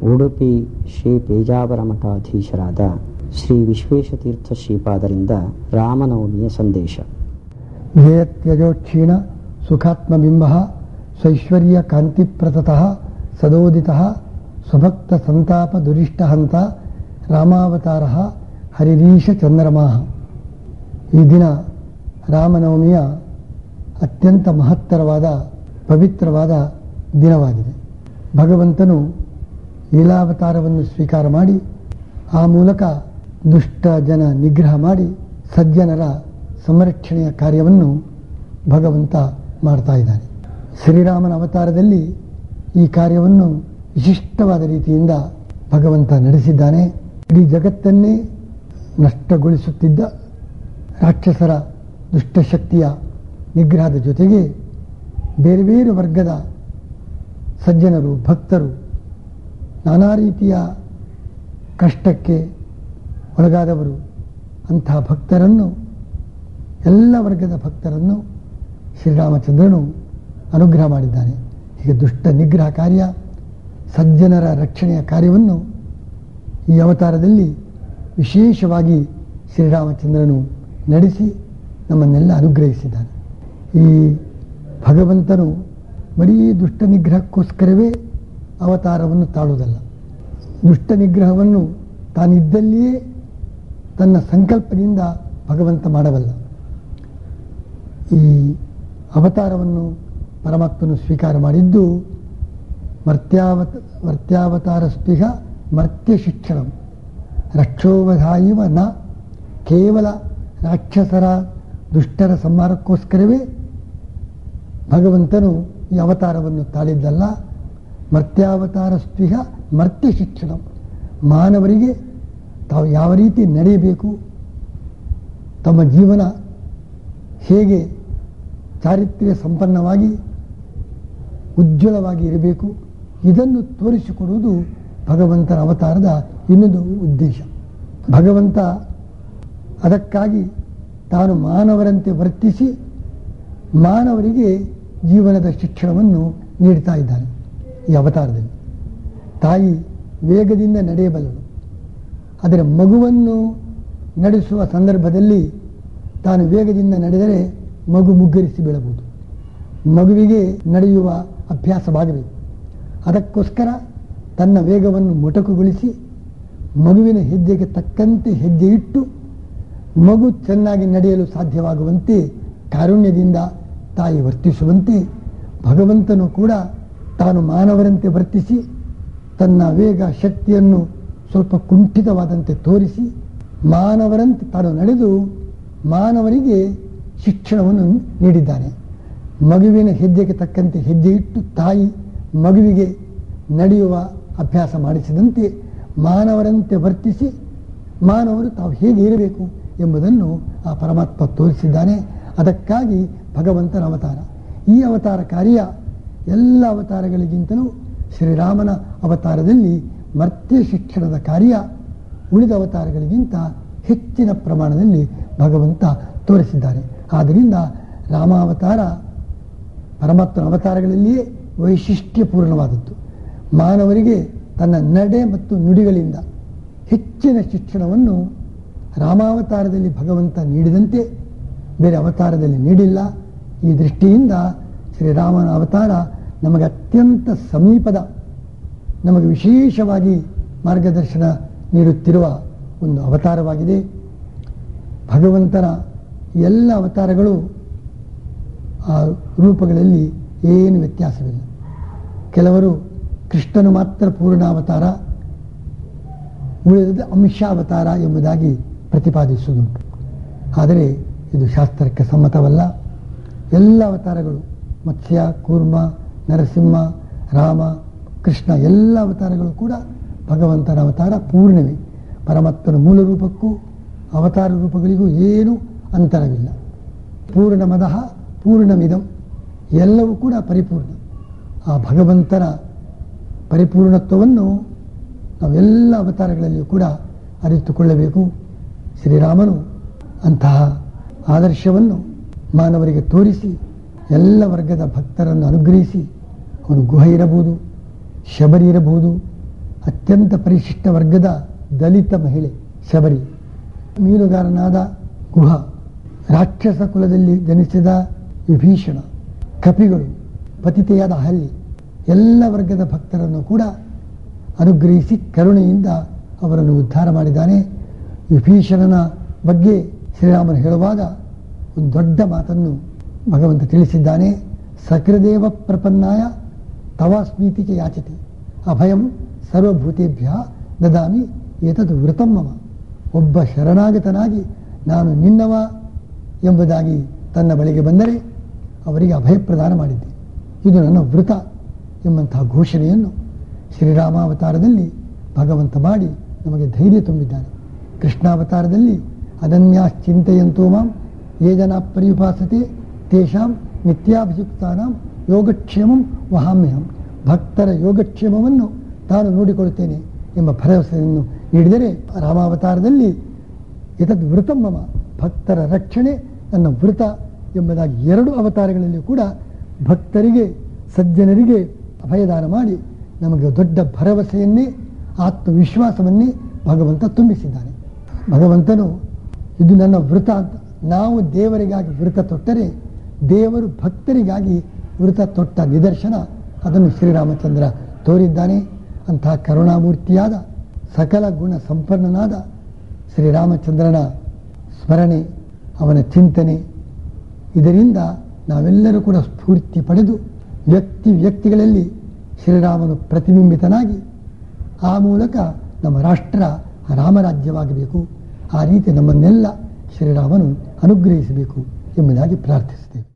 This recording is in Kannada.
ಉಡುಪಿ ಶ್ರೀ ಪೇಜಾವರ ಮಠಾಧೀಶರಾದ ಶ್ರೀ ವಿಶ್ವೇಶತೀರ್ಥ ಶ್ರೀಪಾದರಿಂದ ರಾಮನವಮಿಯ ಸಂದೇಶ ಧ್ಯೇಯತ್ಯಜೋಕ್ಷೀಣ ಸುಖಾತ್ಮಬಿಂಬ ಸ್ವೈಶ್ವರ್ಯ ಕಾಂತಿಪ್ರತತಃ ಸದೋದಿತ ಸ್ವಭಕ್ತ ಸಂತಾಪ ದುರಿಷ್ಟ ಹಂತ ರಾಮಾವತಾರ ಹರಿರೀಶ ಚಂದ್ರಮಾ ಈ ದಿನ ರಾಮನವಮಿಯ ಅತ್ಯಂತ ಮಹತ್ತರವಾದ ಪವಿತ್ರವಾದ ದಿನವಾಗಿದೆ ಭಗವಂತನು ಲೀಲಾವತಾರವನ್ನು ಸ್ವೀಕಾರ ಮಾಡಿ ಆ ಮೂಲಕ ದುಷ್ಟ ಜನ ನಿಗ್ರಹ ಮಾಡಿ ಸಜ್ಜನರ ಸಂರಕ್ಷಣೆಯ ಕಾರ್ಯವನ್ನು ಭಗವಂತ ಮಾಡ್ತಾ ಇದ್ದಾನೆ ಶ್ರೀರಾಮನ ಅವತಾರದಲ್ಲಿ ಈ ಕಾರ್ಯವನ್ನು ವಿಶಿಷ್ಟವಾದ ರೀತಿಯಿಂದ ಭಗವಂತ ನಡೆಸಿದ್ದಾನೆ ಇಡೀ ಜಗತ್ತನ್ನೇ ನಷ್ಟಗೊಳಿಸುತ್ತಿದ್ದ ರಾಕ್ಷಸರ ದುಷ್ಟಶಕ್ತಿಯ ನಿಗ್ರಹದ ಜೊತೆಗೆ ಬೇರೆ ಬೇರೆ ವರ್ಗದ ಸಜ್ಜನರು ಭಕ್ತರು ನಾನಾ ರೀತಿಯ ಕಷ್ಟಕ್ಕೆ ಒಳಗಾದವರು ಅಂತಹ ಭಕ್ತರನ್ನು ಎಲ್ಲ ವರ್ಗದ ಭಕ್ತರನ್ನು ಶ್ರೀರಾಮಚಂದ್ರನು ಅನುಗ್ರಹ ಮಾಡಿದ್ದಾನೆ ಹೀಗೆ ದುಷ್ಟ ನಿಗ್ರಹ ಕಾರ್ಯ ಸಜ್ಜನರ ರಕ್ಷಣೆಯ ಕಾರ್ಯವನ್ನು ಈ ಅವತಾರದಲ್ಲಿ ವಿಶೇಷವಾಗಿ ಶ್ರೀರಾಮಚಂದ್ರನು ನಡೆಸಿ ನಮ್ಮನ್ನೆಲ್ಲ ಅನುಗ್ರಹಿಸಿದ್ದಾನೆ ಈ ಭಗವಂತನು ಬರೀ ದುಷ್ಟ ನಿಗ್ರಹಕ್ಕೋಸ್ಕರವೇ ಅವತಾರವನ್ನು ತಾಳುವುದಲ್ಲ ದುಷ್ಟ ನಿಗ್ರಹವನ್ನು ತಾನಿದ್ದಲ್ಲಿಯೇ ತನ್ನ ಸಂಕಲ್ಪದಿಂದ ಭಗವಂತ ಮಾಡಬಲ್ಲ ಈ ಅವತಾರವನ್ನು ಪರಮಾತ್ಮನು ಸ್ವೀಕಾರ ಮಾಡಿದ್ದು ಮರ್ತ್ಯಾವತ ಮರ್ತ್ಯಾವತಾರಸ್ಪಿಹ ಮರ್ತ್ಯ ಶಿಕ್ಷಣಂ ರಕ್ಷೋವಧಾಯಿವ ನ ಕೇವಲ ರಾಕ್ಷಸರ ದುಷ್ಟರ ಸಂಹಾರಕ್ಕೋಸ್ಕರವೇ ಭಗವಂತನು ಈ ಅವತಾರವನ್ನು ತಾಳಿದ್ದಲ್ಲ ಮರ್ತ್ಯಾವತಾರಸ್ಪಿಹ ಮರ್ತ್ಯ ಶಿಕ್ಷಣ ಮಾನವರಿಗೆ ತಾವು ಯಾವ ರೀತಿ ನಡೆಯಬೇಕು ತಮ್ಮ ಜೀವನ ಹೇಗೆ ಚಾರಿತ್ರ್ಯ ಸಂಪನ್ನವಾಗಿ ಉಜ್ವಲವಾಗಿ ಇರಬೇಕು ಇದನ್ನು ತೋರಿಸಿಕೊಡುವುದು ಭಗವಂತನ ಅವತಾರದ ಇನ್ನೊಂದು ಉದ್ದೇಶ ಭಗವಂತ ಅದಕ್ಕಾಗಿ ತಾನು ಮಾನವರಂತೆ ವರ್ತಿಸಿ ಮಾನವರಿಗೆ ಜೀವನದ ಶಿಕ್ಷಣವನ್ನು ನೀಡ್ತಾ ಇದ್ದಾನೆ ಈ ಅವತಾರದಲ್ಲಿ ತಾಯಿ ವೇಗದಿಂದ ನಡೆಯಬಲ್ಲಳು ಆದರೆ ಮಗುವನ್ನು ನಡೆಸುವ ಸಂದರ್ಭದಲ್ಲಿ ತಾನು ವೇಗದಿಂದ ನಡೆದರೆ ಮಗು ಮುಗ್ಗರಿಸಿ ಬೀಳಬಹುದು ಮಗುವಿಗೆ ನಡೆಯುವ ಅಭ್ಯಾಸವಾಗಬೇಕು ಅದಕ್ಕೋಸ್ಕರ ತನ್ನ ವೇಗವನ್ನು ಮೊಟಕುಗೊಳಿಸಿ ಮಗುವಿನ ಹೆಜ್ಜೆಗೆ ತಕ್ಕಂತೆ ಹೆಜ್ಜೆ ಇಟ್ಟು ಮಗು ಚೆನ್ನಾಗಿ ನಡೆಯಲು ಸಾಧ್ಯವಾಗುವಂತೆ ಕಾರುಣ್ಯದಿಂದ ತಾಯಿ ವರ್ತಿಸುವಂತೆ ಭಗವಂತನು ಕೂಡ ತಾನು ಮಾನವರಂತೆ ವರ್ತಿಸಿ ತನ್ನ ವೇಗ ಶಕ್ತಿಯನ್ನು ಸ್ವಲ್ಪ ಕುಂಠಿತವಾದಂತೆ ತೋರಿಸಿ ಮಾನವರಂತೆ ತಾನು ನಡೆದು ಮಾನವರಿಗೆ ಶಿಕ್ಷಣವನ್ನು ನೀಡಿದ್ದಾನೆ ಮಗುವಿನ ಹೆಜ್ಜೆಗೆ ತಕ್ಕಂತೆ ಹೆಜ್ಜೆ ಇಟ್ಟು ತಾಯಿ ಮಗುವಿಗೆ ನಡೆಯುವ ಅಭ್ಯಾಸ ಮಾಡಿಸಿದಂತೆ ಮಾನವರಂತೆ ವರ್ತಿಸಿ ಮಾನವರು ತಾವು ಹೇಗೆ ಇರಬೇಕು ಎಂಬುದನ್ನು ಆ ಪರಮಾತ್ಮ ತೋರಿಸಿದ್ದಾನೆ ಅದಕ್ಕಾಗಿ ಭಗವಂತನ ಅವತಾರ ಈ ಅವತಾರ ಕಾರ್ಯ ಎಲ್ಲ ಅವತಾರಗಳಿಗಿಂತಲೂ ಶ್ರೀರಾಮನ ಅವತಾರದಲ್ಲಿ ಮರ್ತ್ಯ ಶಿಕ್ಷಣದ ಕಾರ್ಯ ಉಳಿದ ಅವತಾರಗಳಿಗಿಂತ ಹೆಚ್ಚಿನ ಪ್ರಮಾಣದಲ್ಲಿ ಭಗವಂತ ತೋರಿಸಿದ್ದಾನೆ ಆದ್ದರಿಂದ ರಾಮಾವತಾರ ಪರಮಾತ್ಮನ ಅವತಾರಗಳಲ್ಲಿಯೇ ವೈಶಿಷ್ಟ್ಯಪೂರ್ಣವಾದದ್ದು ಮಾನವರಿಗೆ ತನ್ನ ನಡೆ ಮತ್ತು ನುಡಿಗಳಿಂದ ಹೆಚ್ಚಿನ ಶಿಕ್ಷಣವನ್ನು ರಾಮಾವತಾರದಲ್ಲಿ ಭಗವಂತ ನೀಡಿದಂತೆ ಬೇರೆ ಅವತಾರದಲ್ಲಿ ನೀಡಿಲ್ಲ ಈ ದೃಷ್ಟಿಯಿಂದ ಶ್ರೀರಾಮನ ಅವತಾರ ನಮಗೆ ಅತ್ಯಂತ ಸಮೀಪದ ನಮಗೆ ವಿಶೇಷವಾಗಿ ಮಾರ್ಗದರ್ಶನ ನೀಡುತ್ತಿರುವ ಒಂದು ಅವತಾರವಾಗಿದೆ ಭಗವಂತನ ಎಲ್ಲ ಅವತಾರಗಳು ಆ ರೂಪಗಳಲ್ಲಿ ಏನು ವ್ಯತ್ಯಾಸವಿಲ್ಲ ಕೆಲವರು ಕೃಷ್ಣನು ಮಾತ್ರ ಪೂರ್ಣಾವತಾರ ಉಳಿದ ಅಂಶಾವತಾರ ಎಂಬುದಾಗಿ ಪ್ರತಿಪಾದಿಸುವುದುಂಟು ಆದರೆ ಇದು ಶಾಸ್ತ್ರಕ್ಕೆ ಸಮ್ಮತವಲ್ಲ ಎಲ್ಲ ಅವತಾರಗಳು ಮತ್ಸ್ಯ ಕೂರ್ಮ ನರಸಿಂಹ ರಾಮ ಕೃಷ್ಣ ಎಲ್ಲ ಅವತಾರಗಳು ಕೂಡ ಭಗವಂತನ ಅವತಾರ ಪೂರ್ಣವೇ ಪರಮಾತ್ಮನ ಮೂಲ ರೂಪಕ್ಕೂ ಅವತಾರ ರೂಪಗಳಿಗೂ ಏನೂ ಅಂತರವಿಲ್ಲ ಪೂರ್ಣ ಮದಃ ಪೂರ್ಣಮಿದಂ ಎಲ್ಲವೂ ಕೂಡ ಪರಿಪೂರ್ಣ ಆ ಭಗವಂತನ ಪರಿಪೂರ್ಣತ್ವವನ್ನು ನಾವೆಲ್ಲ ಅವತಾರಗಳಲ್ಲಿಯೂ ಕೂಡ ಅರಿತುಕೊಳ್ಳಬೇಕು ಶ್ರೀರಾಮನು ಅಂತಹ ಆದರ್ಶವನ್ನು ಮಾನವರಿಗೆ ತೋರಿಸಿ ಎಲ್ಲ ವರ್ಗದ ಭಕ್ತರನ್ನು ಅನುಗ್ರಹಿಸಿ ಅವನು ಗುಹ ಇರಬಹುದು ಶಬರಿ ಇರಬಹುದು ಅತ್ಯಂತ ಪರಿಶಿಷ್ಟ ವರ್ಗದ ದಲಿತ ಮಹಿಳೆ ಶಬರಿ ಮೀನುಗಾರನಾದ ಗುಹ ರಾಕ್ಷಸ ಕುಲದಲ್ಲಿ ಜನಿಸಿದ ವಿಭೀಷಣ ಕಪಿಗಳು ಪತಿತೆಯಾದ ಹಲ್ಲಿ ಎಲ್ಲ ವರ್ಗದ ಭಕ್ತರನ್ನು ಕೂಡ ಅನುಗ್ರಹಿಸಿ ಕರುಣೆಯಿಂದ ಅವರನ್ನು ಉದ್ಧಾರ ಮಾಡಿದ್ದಾನೆ ವಿಭೀಷಣನ ಬಗ್ಗೆ ಶ್ರೀರಾಮನು ಹೇಳುವಾಗ ಒಂದು ದೊಡ್ಡ ಮಾತನ್ನು ಭಗವಂತ ತಿಳಿಸಿದ್ದಾನೆ ಸಕೃದೇವ ಪ್ರಪನ್ನಾಯ ತವಾಸ್ಮೀತಿಗೆ ಯಾಚತೆ ಅಭಯಂ ಸರ್ವಭೂತೇಭ್ಯ ದದಾಮಿ ಏತದು ವೃತಂ ಮಮ ಒಬ್ಬ ಶರಣಾಗತನಾಗಿ ನಾನು ನಿನ್ನವ ಎಂಬುದಾಗಿ ತನ್ನ ಬಳಿಗೆ ಬಂದರೆ ಅವರಿಗೆ ಅಭಯ ಪ್ರದಾನ ಮಾಡಿದ್ದೆ ಇದು ನನ್ನ ವೃತ ಎಂಬಂತಹ ಘೋಷಣೆಯನ್ನು ಶ್ರೀರಾಮಾವತಾರದಲ್ಲಿ ಭಗವಂತ ಮಾಡಿ ನಮಗೆ ಧೈರ್ಯ ತುಂಬಿದ್ದಾನೆ ಕೃಷ್ಣಾವತಾರದಲ್ಲಿ ಅದನ್ಯಾಶ್ಚಿಂತೆಯಂತೋ ಮಾಂ ಯೇ ಜನ ಪರಿಪಾಸತೆ ತೇಷಾಂ ನಿತ್ಯಾಭಿಯುಕ್ತಾನಾಂ ಯೋಗಕ್ಷೇಮಂ ವಹಾಮ್ಯಹಂ ಭಕ್ತರ ಯೋಗಕ್ಷೇಮವನ್ನು ತಾನು ನೋಡಿಕೊಳ್ಳುತ್ತೇನೆ ಎಂಬ ಭರವಸೆಯನ್ನು ನೀಡಿದರೆ ರಾಮಾವತಾರದಲ್ಲಿ ಎತದ್ ವೃತಂ ಮಮ ಭಕ್ತರ ರಕ್ಷಣೆ ನನ್ನ ವೃತ ಎಂಬುದಾಗಿ ಎರಡು ಅವತಾರಗಳಲ್ಲಿ ಕೂಡ ಭಕ್ತರಿಗೆ ಸಜ್ಜನರಿಗೆ ಅಭಯದಾನ ಮಾಡಿ ನಮಗೆ ದೊಡ್ಡ ಭರವಸೆಯನ್ನೇ ಆತ್ಮವಿಶ್ವಾಸವನ್ನೇ ಭಗವಂತ ತುಂಬಿಸಿದ್ದಾನೆ ಭಗವಂತನು ಇದು ನನ್ನ ವೃತ ಅಂತ ನಾವು ದೇವರಿಗಾಗಿ ವೃತ ತೊಟ್ಟರೆ ದೇವರು ಭಕ್ತರಿಗಾಗಿ ವೃತ ತೊಟ್ಟ ನಿದರ್ಶನ ಅದನ್ನು ಶ್ರೀರಾಮಚಂದ್ರ ತೋರಿದ್ದಾನೆ ಅಂತಹ ಕರುಣಾಮೂರ್ತಿಯಾದ ಸಕಲ ಗುಣ ಸಂಪನ್ನನಾದ ಶ್ರೀರಾಮಚಂದ್ರನ ಸ್ಮರಣೆ ಅವನ ಚಿಂತನೆ ಇದರಿಂದ ನಾವೆಲ್ಲರೂ ಕೂಡ ಸ್ಫೂರ್ತಿ ಪಡೆದು ವ್ಯಕ್ತಿ ವ್ಯಕ್ತಿಗಳಲ್ಲಿ ಶ್ರೀರಾಮನು ಪ್ರತಿಬಿಂಬಿತನಾಗಿ ಆ ಮೂಲಕ ನಮ್ಮ ರಾಷ್ಟ್ರ ರಾಮರಾಜ್ಯವಾಗಬೇಕು ಆ ರೀತಿ ನಮ್ಮನ್ನೆಲ್ಲ ಶ್ರೀರಾಮನು ಅನುಗ್ರಹಿಸಬೇಕು ಎಂಬುದಾಗಿ ಪ್ರಾರ್ಥಿಸುತ್ತೇವೆ